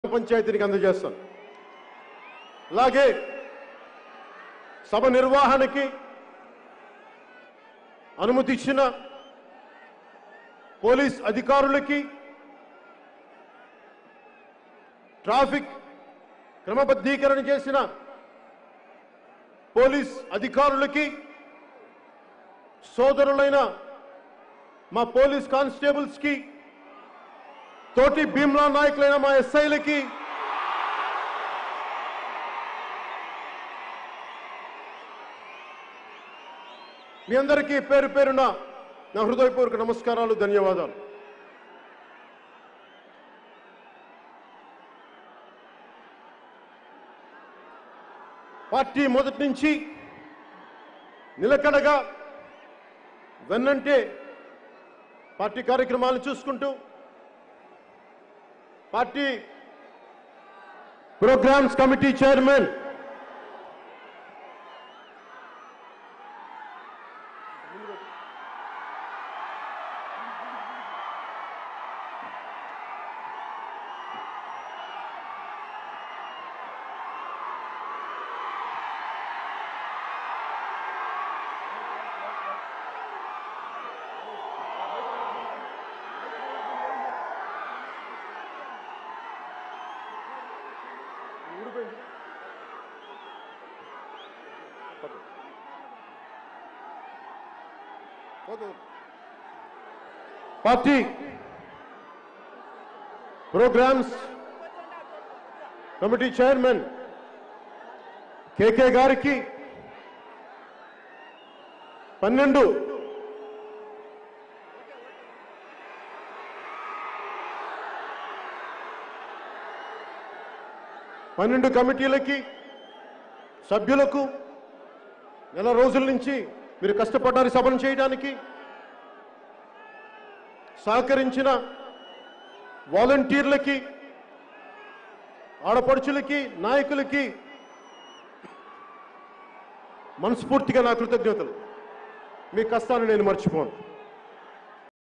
పంచాయతీనికి అందజేస్తాను అలాగే సభ నిర్వహణకి అనుమతి ఇచ్చిన పోలీస్ అధికారులకి ట్రాఫిక్ క్రమబద్ధీకరణ చేసిన పోలీస్ అధికారులకి సోదరులైన మా పోలీస్ కానిస్టేబుల్స్ కి తోటి భీమ్లా నాయకులైన మా ఎస్ఐలకి మీ అందరికీ పేరు పేరున నా హృదయపూర్వక నమస్కారాలు ధన్యవాదాలు పార్టీ మొదటి నుంచి నిలకడగా వెన్నంటే పార్టీ కార్యక్రమాలు చూసుకుంటూ party programs committee chairman party programs committee chairman KK గారికి పన్నెండు పన్నెండు కమిటీలకి సభ్యులకు నెల రోజుల నుంచి మీరు కష్టపడ్డారు ఈ సభను చేయడానికి సహకరించిన వాలంటీర్లకి ఆడపడుచులకి నాయకులకి మనస్ఫూర్తిగా నా కృతజ్ఞతలు మీ కష్టాన్ని నేను మర్చిపోను